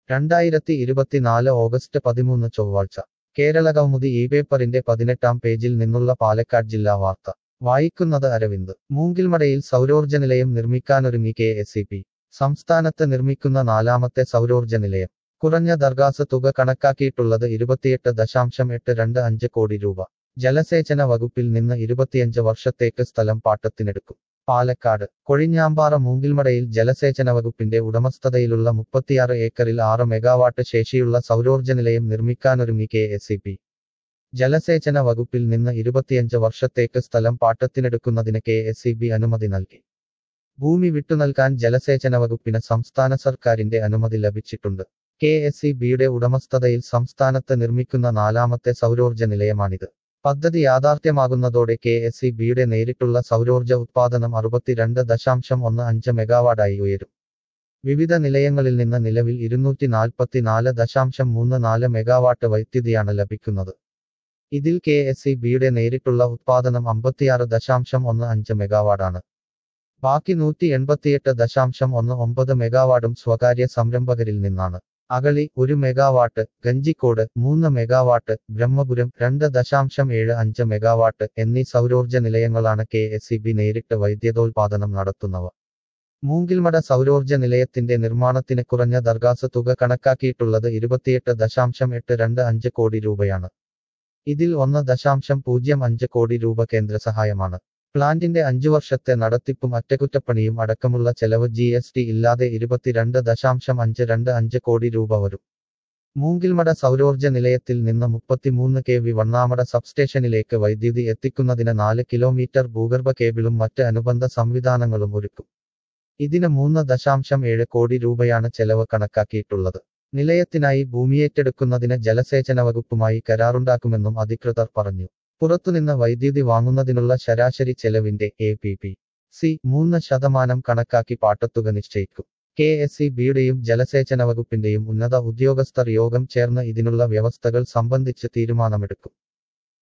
രണ്ടായിരത്തി ഇരുപത്തിനാല് ഓഗസ്റ്റ് പതിമൂന്ന് ചൊവ്വാഴ്ച കേരളകൗമുദി ഈ പേപ്പറിന്റെ പതിനെട്ടാം പേജിൽ നിന്നുള്ള പാലക്കാട് ജില്ലാ വാർത്ത വായിക്കുന്നത് അരവിന്ദ് മൂങ്കിൽമടയിൽ സൗരോർജ്ജ നിലയം നിർമ്മിക്കാനൊരുങ്ങി കെ എസ് ഇ പി സംസ്ഥാനത്ത് നിർമ്മിക്കുന്ന നാലാമത്തെ സൗരോർജ്ജ നിലയം കുറഞ്ഞ ദർഗാസ് തുക കണക്കാക്കിയിട്ടുള്ളത് ഇരുപത്തിയെട്ട് ദശാംശം എട്ട് രണ്ട് അഞ്ച് കോടി രൂപ ജലസേചന വകുപ്പിൽ നിന്ന് ഇരുപത്തിയഞ്ച് വർഷത്തേക്ക് സ്ഥലം പാട്ടത്തിനെടുക്കും പാലക്കാട് കൊഴിഞ്ഞാമ്പാറ മൂങ്കിൽമടയിൽ ജലസേചന വകുപ്പിന്റെ ഉടമസ്ഥതയിലുള്ള മുപ്പത്തിയാറ് ഏക്കറിൽ ആറ് മെഗാവാട്ട് ശേഷിയുള്ള സൗരോർജ്ജ നിലയം നിർമ്മിക്കാനൊരുങ്ങി കെ എസ് ഇ പി ജലസേചന വകുപ്പിൽ നിന്ന് ഇരുപത്തിയഞ്ച് വർഷത്തേക്ക് സ്ഥലം പാട്ടത്തിനെടുക്കുന്നതിന് കെ എസ് ഇ ബി അനുമതി നൽകി ഭൂമി വിട്ടുനൽകാൻ ജലസേചന വകുപ്പിന് സംസ്ഥാന സർക്കാരിന്റെ അനുമതി ലഭിച്ചിട്ടുണ്ട് കെ എസ് ഇ ബിയുടെ ഉടമസ്ഥതയിൽ സംസ്ഥാനത്ത് നിർമ്മിക്കുന്ന നാലാമത്തെ സൗരോർജ്ജ നിലയമാണിത് പദ്ധതി യാഥാർത്ഥ്യമാകുന്നതോടെ കെ എസ് ഇ ബിയുടെ നേരിട്ടുള്ള സൗരോർജ്ജ ഉത്പാദനം അറുപത്തിരണ്ട് ദശാംശം ഒന്ന് അഞ്ച് മെഗാവാട്ടായി ഉയരും വിവിധ നിലയങ്ങളിൽ നിന്ന് നിലവിൽ ഇരുന്നൂറ്റി നാൽപ്പത്തിനാല് ദശാംശം മൂന്ന് നാല് മെഗാവാട്ട് വൈദ്യുതിയാണ് ലഭിക്കുന്നത് ഇതിൽ കെ എസ് ഇ ബിയുടെ നേരിട്ടുള്ള ഉത്പാദനം അമ്പത്തിയാറ് ദശാംശം ഒന്ന് അഞ്ച് മെഗാവാട്ടാണ് ബാക്കി നൂറ്റി എൺപത്തിയെട്ട് ദശാംശം ഒന്ന് ഒമ്പത് മെഗാവാട്ടും സ്വകാര്യ സംരംഭകരിൽ നിന്നാണ് അകളി ഒരു മെഗാവാട്ട് ഗഞ്ചിക്കോട് മൂന്ന് മെഗാവാട്ട് ബ്രഹ്മപുരം രണ്ട് ദശാംശം ഏഴ് അഞ്ച് മെഗാവാട്ട് എന്നീ സൗരോർജ്ജ നിലയങ്ങളാണ് കെ എസ് ഇ ബി നേരിട്ട് വൈദ്യുതോൽപാദനം നടത്തുന്നവ മൂങ്കിൽമട സൗരോർജ്ജ നിലയത്തിന്റെ നിർമ്മാണത്തിന് കുറഞ്ഞ ദർഗാസ് തുക കണക്കാക്കിയിട്ടുള്ളത് ഇരുപത്തിയെട്ട് ദശാംശം എട്ട് രണ്ട് അഞ്ച് കോടി രൂപയാണ് ഇതിൽ ഒന്ന് ദശാംശം പൂജ്യം അഞ്ച് കോടി രൂപ കേന്ദ്ര സഹായമാണ് പ്ലാന്റിന്റെ അഞ്ചു വർഷത്തെ നടത്തിപ്പും അറ്റകുറ്റപ്പണിയും അടക്കമുള്ള ചെലവ് ജി എസ് ടി ഇല്ലാതെ ഇരുപത്തിരണ്ട് ദശാംശം അഞ്ച് രണ്ട് അഞ്ച് കോടി രൂപ വരും മൂങ്കിൽമട സൗരോർജ്ജ നിലയത്തിൽ നിന്ന് മുപ്പത്തിമൂന്ന് കെ വി വണ്ണാമട സബ്സ്റ്റേഷനിലേക്ക് വൈദ്യുതി എത്തിക്കുന്നതിന് നാല് കിലോമീറ്റർ ഭൂഗർഭ കേബിളും മറ്റ് അനുബന്ധ സംവിധാനങ്ങളും ഒരുക്കും ഇതിന് മൂന്ന് ദശാംശം ഏഴ് കോടി രൂപയാണ് ചെലവ് കണക്കാക്കിയിട്ടുള്ളത് നിലയത്തിനായി ഭൂമിയേറ്റെടുക്കുന്നതിന് ജലസേചന വകുപ്പുമായി കരാറുണ്ടാക്കുമെന്നും അധികൃതർ പറഞ്ഞു പുറത്തുനിന്ന് വൈദ്യുതി വാങ്ങുന്നതിനുള്ള ശരാശരി ചെലവിന്റെ എ പി പി സി മൂന്ന് ശതമാനം കണക്കാക്കി പാട്ടത്തുക നിശ്ചയിക്കും കെ എസ് ഇ ബിയുടെയും ജലസേചന വകുപ്പിന്റെയും ഉന്നത ഉദ്യോഗസ്ഥർ യോഗം ചേർന്ന് ഇതിനുള്ള വ്യവസ്ഥകൾ സംബന്ധിച്ച് തീരുമാനമെടുക്കും